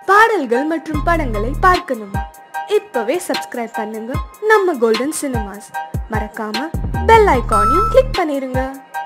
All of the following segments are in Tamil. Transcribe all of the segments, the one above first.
பாடல்கள் மற்றும் படங்களை பார்க்கணுமா இப்பவே சப்ஸ்கிரைப் பண்ணுங்க நம்ம கோல்டன் சினிமாஸ் மறக்காம பெல் ஐகானையும் கிளிக் பண்ணிருங்க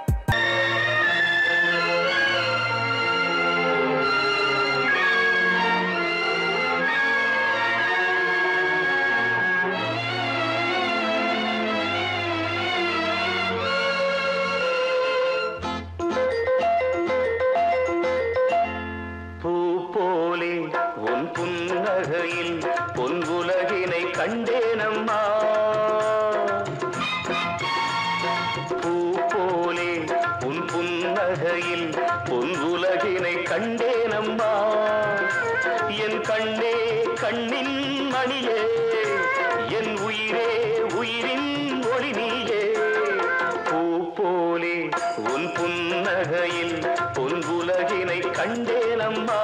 பூ போலே உன் புன்னகையில் பொன் உலகினை கண்டேனம்மா பூ போலே உன் புன்னகையில் பொன் உலகினை கண்டேனம்மா என் கண்ணே கண்ணின் மணியே என் உயிரே உயிரின் ஒளி நீயே பூ போலே உன் புன்னகையில் பொன் உலகினை கண்டேனம்மா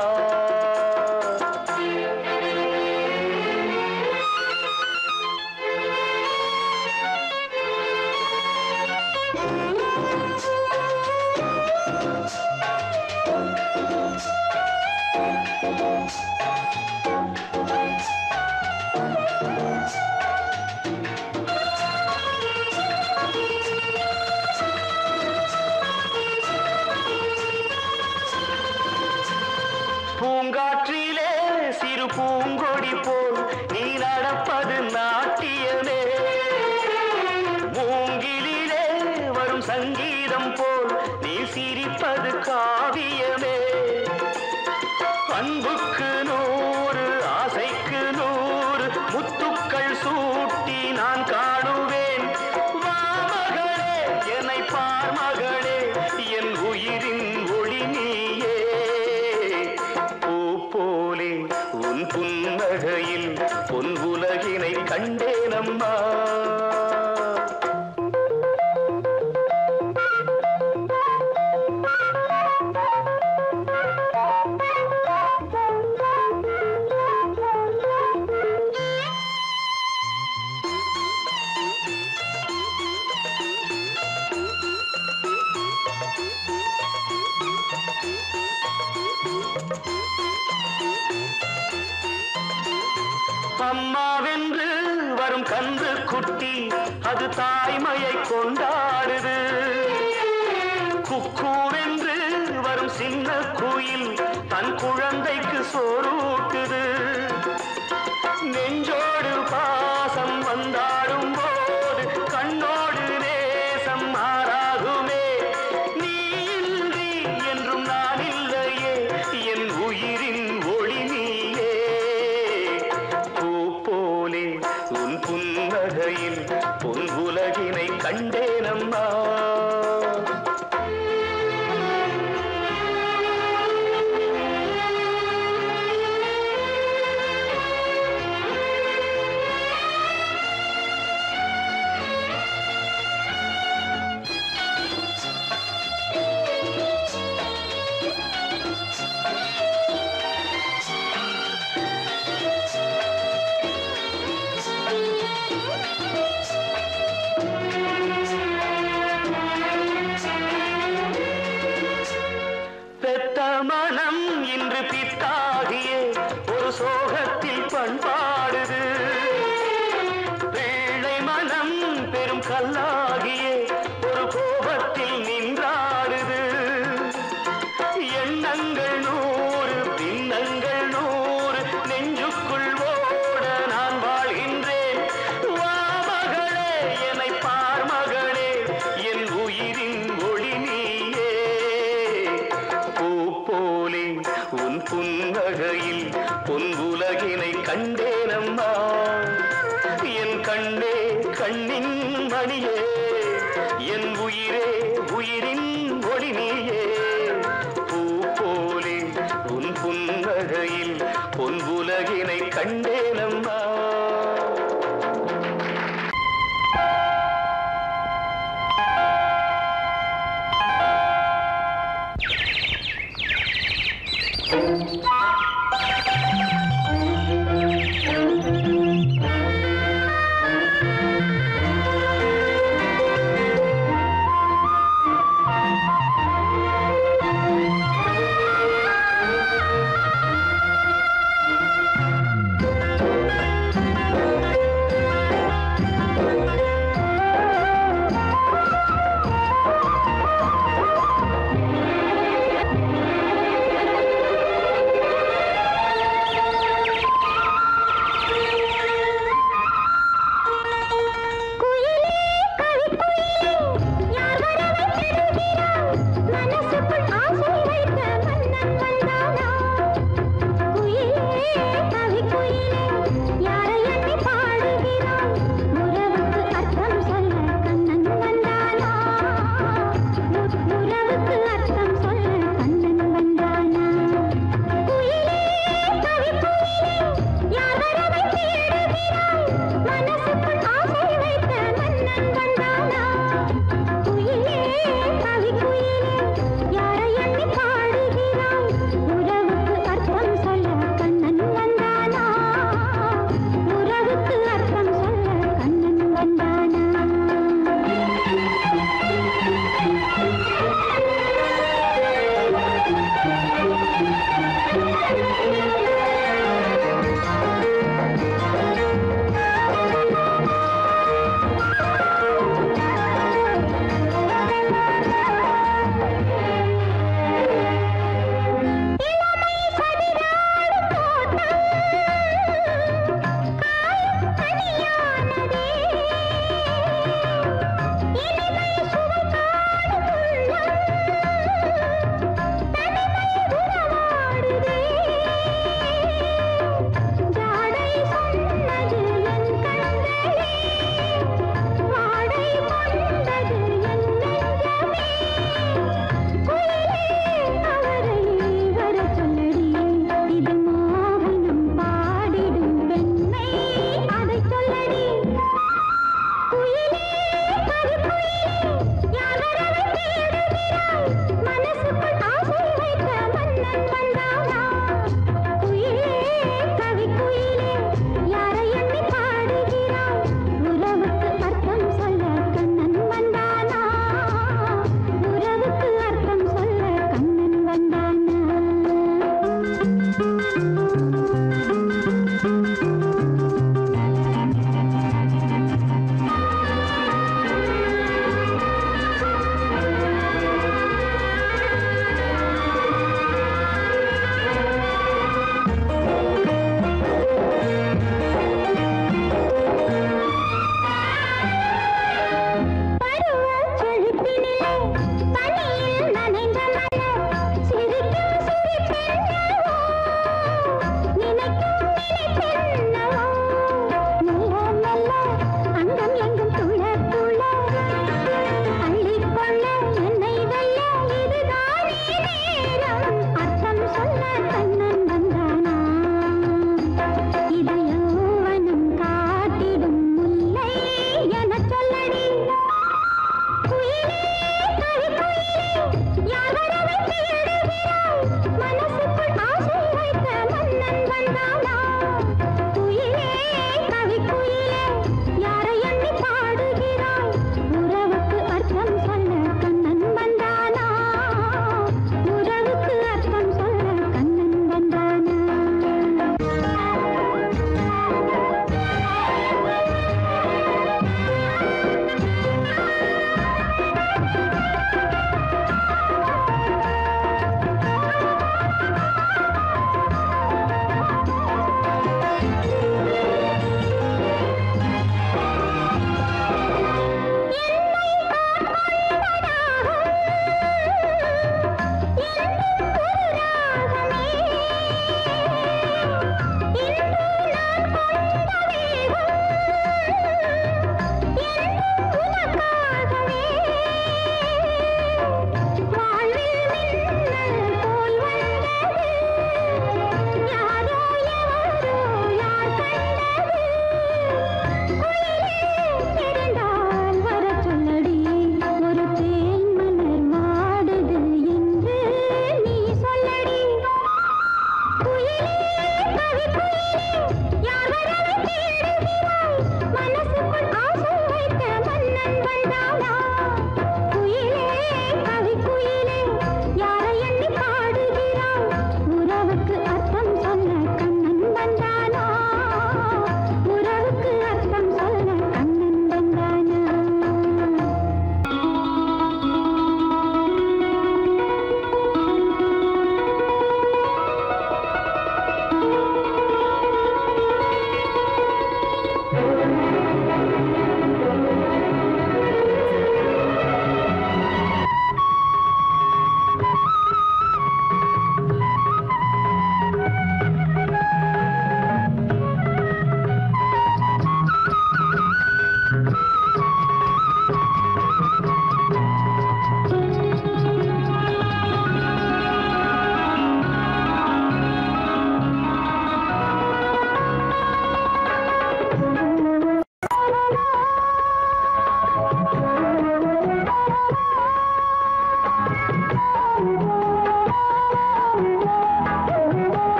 பூங்காற்றிலே சிறு பூங்கொடி போல் நீ நடப்பது நாட்டியமே மூங்கிலிலே வரும் சங்கீதம் போல் நீ சிரிப்பது காவியமே அன்புக்கு நூறு ஆசைக்கு நூறு முத்துக்கள் சூட்டி நான் காணுவேன் வா மகளே என்னை பார் மகளே என் உயிரின் ஒளி நீயே பூ போலே உன் புன்னகையில் பொன் உலகினை கண்டேனம்மா அம்மாவென்று வரும் கன்று குட்டி அது தாய்மையை கொண்டாடுது குக்கூவென்று வரும் சின்ன குயில் தன் குழந்தைக்கு சோறூட்டுது நெஞ்சோடு பாசம் வந்தாடும் போது கண்ணோடு நேசம் மாறாகுமே நீ இன்றி என்றும் நான் இல்லையே என் உயிரின் ஒளி நீயே பூ போலே உன் புன்னகையில் பொன் உலகினை கண்டேனம்மா பெத்த மனம் இன்று பித்தாகியே ஒரு சோகத்தில் பண்பாடுது பிள்ளை மனம் பெரும் கல்லாகியே ஒரு கோபத்தில் நின்றாடுது எண்ணங்கள் நூறு பின்னங்கள் நூறு நெஞ்சுக்குள் ஓட நான் வாழ்கின்றேன் வா மகளே என்னை பார் மகளே என் உயிரின் ஒளி நீயே பூ போலே உன் புன்னகையில் பொன் உலகினை கண்டேனம்மா என் கண்ணே கண்ணின் மணியே என் உயிரே உயிரின் ஒளி நீயே பூ போலே உன் புன்னகையில் பொன் உலகினை கண்டேனம்மா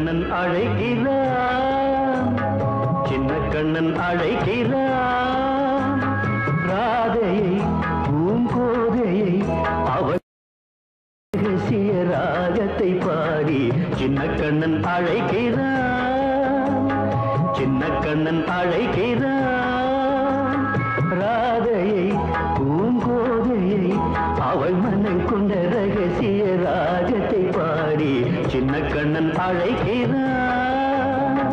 கண்ணன் அழைக்கிறான் சின்ன கண்ணன் அழைக்கிறான் ராதையை பூங்கோதையை அவள் ரகசிய ராகத்தை பாடி சின்ன கண்ணன் அழைக்கிறான் சின்ன கண்ணன் அழைக்கிறான் ராதையை பூங்கோதையை அவள் மனம் கொண்ட ரகசிய ராகத்தை பாடி சின்ன கண்ணன் அழைக்கிறான்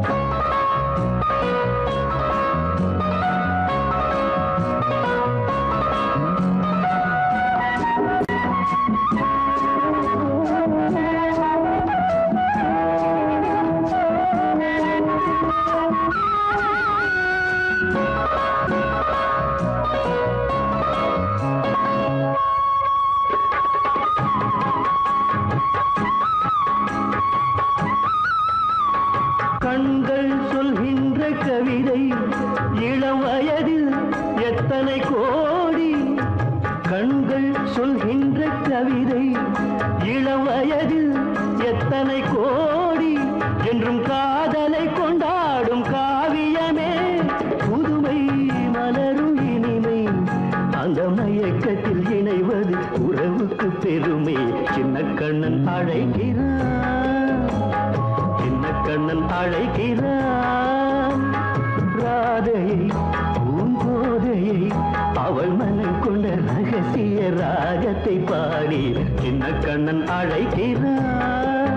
கண்கள் சொல்கின்ற கவிதை இளம் வயதில் எத்தனை கோடி கண்கள் சொல்கின்ற கவிதை இளம் வயதில் எத்தனை கோடி என்றும் காதலை கொண்டாடும் காவியமே புதுமை மலரும் இனிமை அந்த மயக்கத்தில் இணைவது உறவுக்கு பெருமை சின்ன கண்ணன் அழைக்கிறான் சின்ன கண்ணன் அழைக்கிறான் ராதையை பூங்கோதையை அவள் மனம் கொண்ட ரகசிய ராகத்தை பாடி சின்ன கண்ணன் அழைக்கிறான்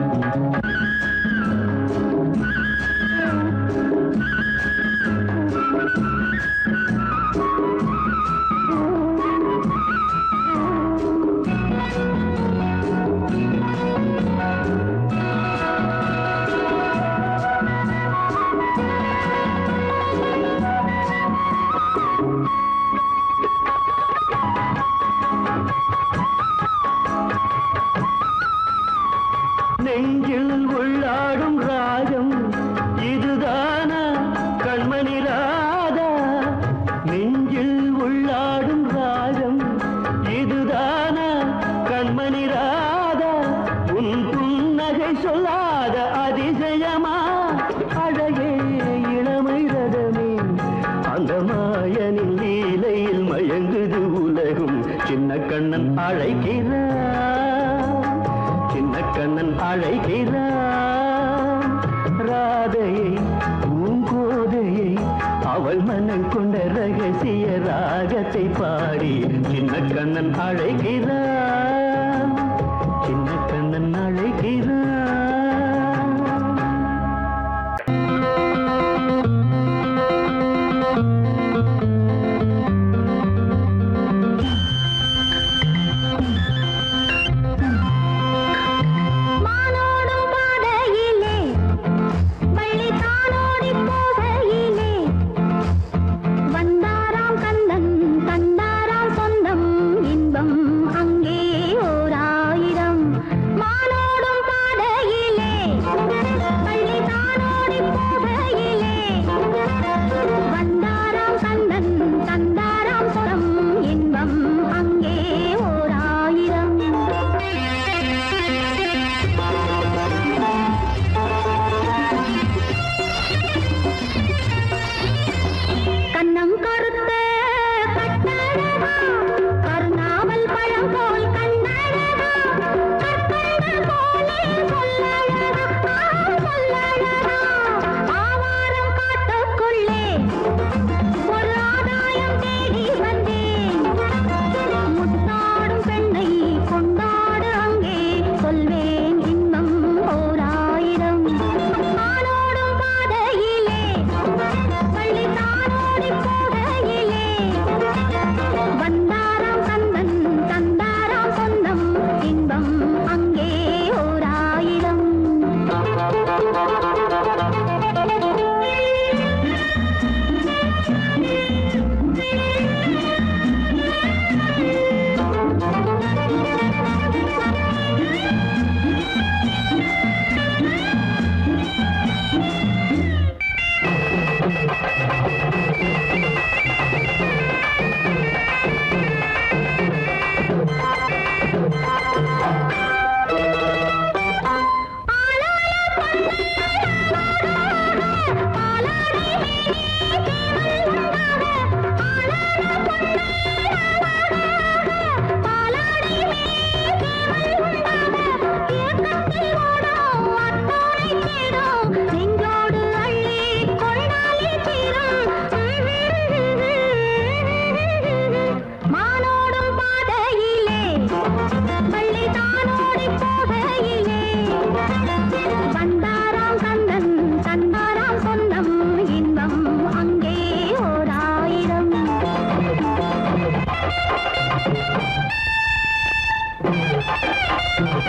நெஞ்சில் உள்ளாடும் ராகம் இதுதானா கண்மணி ராதா நெஞ்சில் உள்ளாடும் ராகம் இதுதானா கண்மணி ராதா உன் புன்னகை சொல்லாத அதிசயமா அழகே இளமை ரதமே அந்த மாயனின் லீலையில் மயங்குது உலகும் சின்ன கண்ணன் அழைக்கிறான் சின்ன கண்ணன் அழைக்கிறான் ராதையை பூங்கோதையை அவள் மனம் கொண்ட ரகசிய ராகத்தை பாடி சின்ன கண்ணன் அழைக்கிறான் சின்ன கண்ணன் அழைக்கிறான் மானோடும் பாதையிலே வள்ளி தானோடி போகையிலே வந்தாராம் கந்தன் தந்தாராம் சொந்தம் இன்பம் அங்கே ஓராயிரம்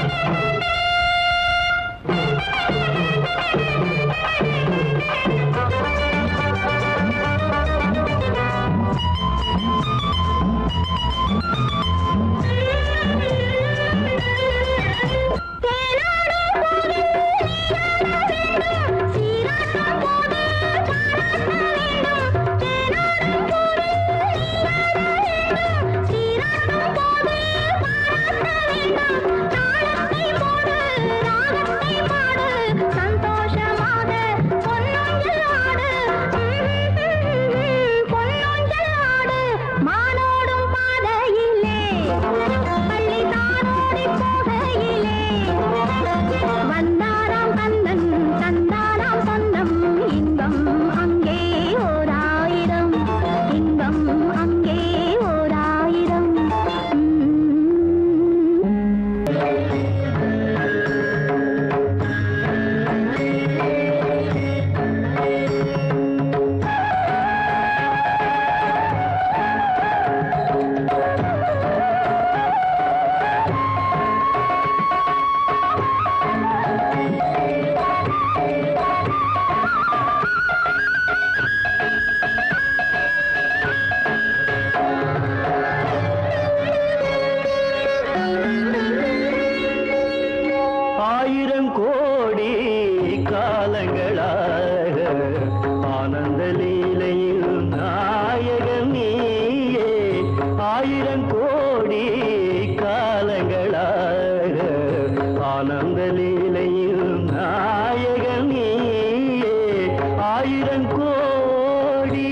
சந்தோஷமாக பொன்னொஞ்சல் ஆடு பொன்னொஞ்சல் ஆடு மானோடும் பாதையிலே பள்ளி தானோடி போகையிலே வந்தாராம் கந்தன் தந்தாராம் சொந்தம் இன்பம் அங்கே ஓராயிரம் இன்பம் அங்கே ஓராயிரம் ஆயிரம் கோடி காலங்களாக ஆனந்த லீலையில் நாயகன் நீயே ஆயிரம் கோடி காலங்களாக ஆனந்த லீலையில் நாயகன் நீயே ஆயிரம் கோடி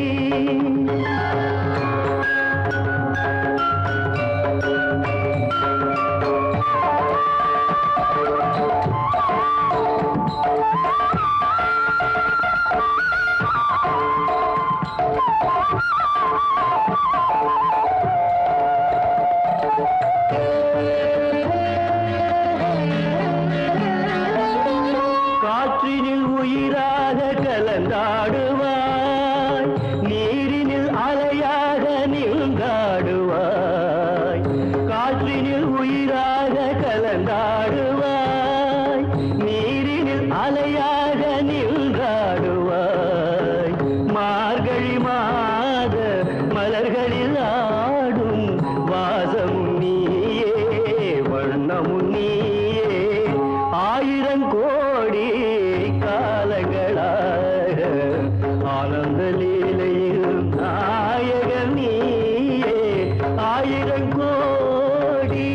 காற்றினில் உயிராக கலந்தாடுவாய் நீரினில் அலையாக நீங்காடுவாய் காற்றினில் உயிராக கலந்தாடுவாய் நீரினில் அலையாக நீங்காடுவாய் மார்கழி மாத மலர்களில் ஆடும் வாசமும் நீயே வண்ணமும் நீயே ஆயிரம் கோடி காலங்களாக ஆனந்த லீலையில் நாயகன் நீயே ஆயிரம் கோடி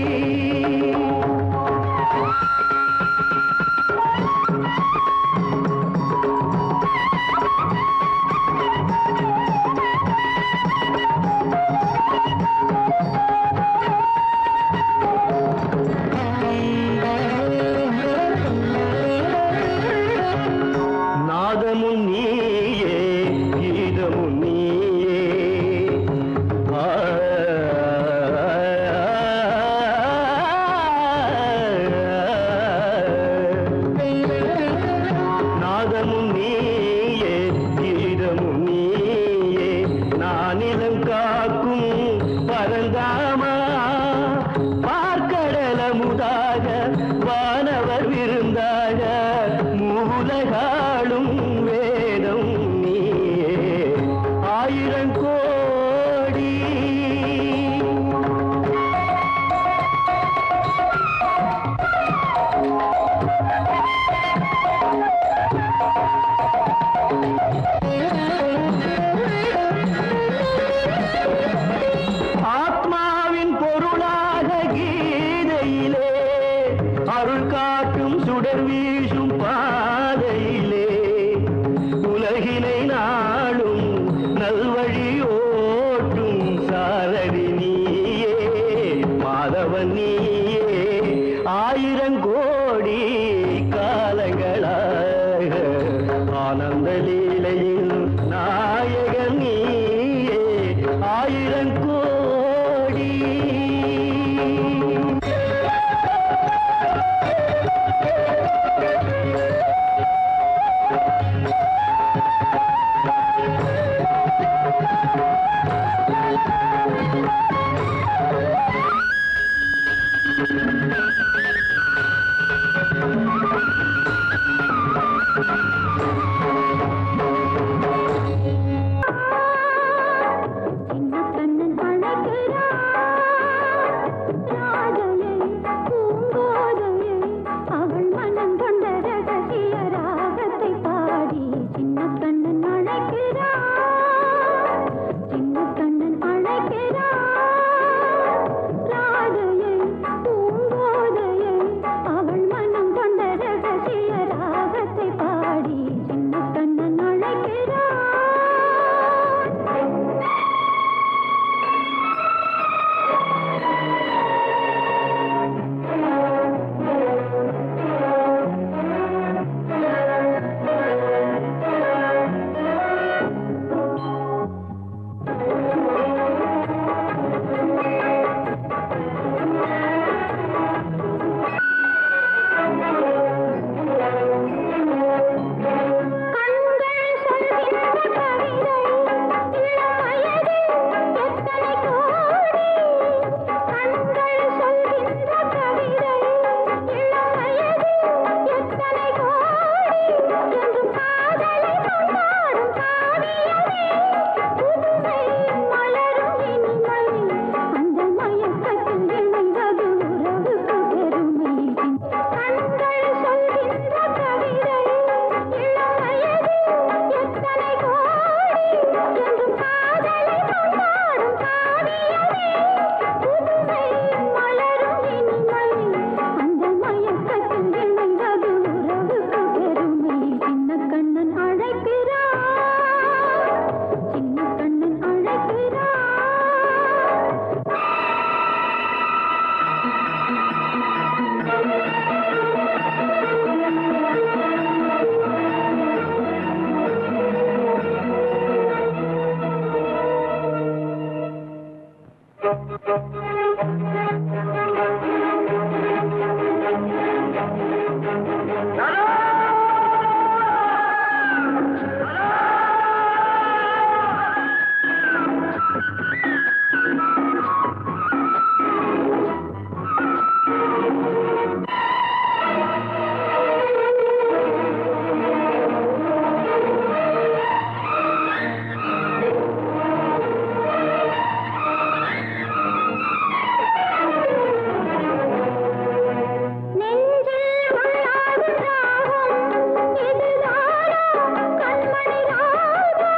நாதமும் நீயே கீதமும் நீயே ஆ, நாதமும் நீயே கீதமும் நீயே நானிலம் காக்கும் பரந்தாமா பார்க்கடலமுதாக வானவர் விருந்தாக மூலகாளும் வேதம் நீயே ஆயிரம் கோடி ஆத்மாவின் பொருளாக கீதையிலே அருள் காட்டும் சுடர் வீசும் பாதையிலே உலகினை நாளும் நல்வழி ஓட்டும் சாரதி நீயே மாதவன் நீயே ஆயிரம் கோடி காலங்களாக ஆனந்த லீலையில் நாயகன் நீயே ஆயிரம் கோடி நெஞ்சில் உள்ளாடும் ராகம் இதுதானா கண்மணி ராகா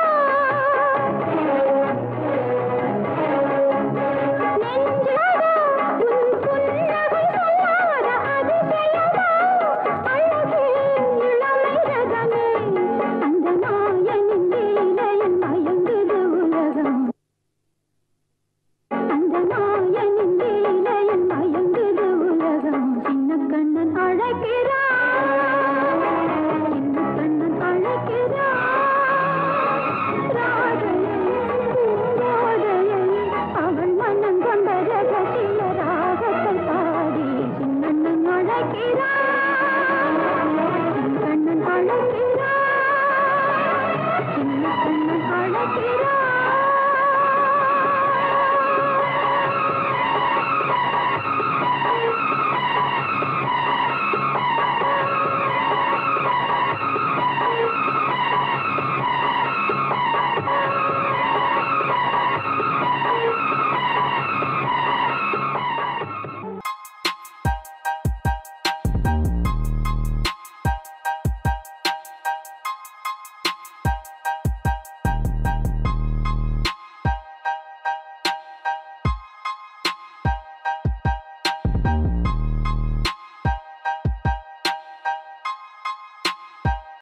நெஞ்சாக உன் புன்னகை சொல்லாத அதிசயமா அழகே இளமை ரகமே அந்த நாயனின் லீலையில் மயங்குது உலகம் அந்த நாயனின் லீலையில் மயங்குது உலகம் சின்ன கண்ணன் அழைக்கிறான் சின்ன கண்ணன் அழைக்கிறான் ராதையை பூங்கோதையை அவன் மனம் கொண்ட ரகசிய ராகத்தை பாடி சின்னண்ணன் அழைக்கிறான்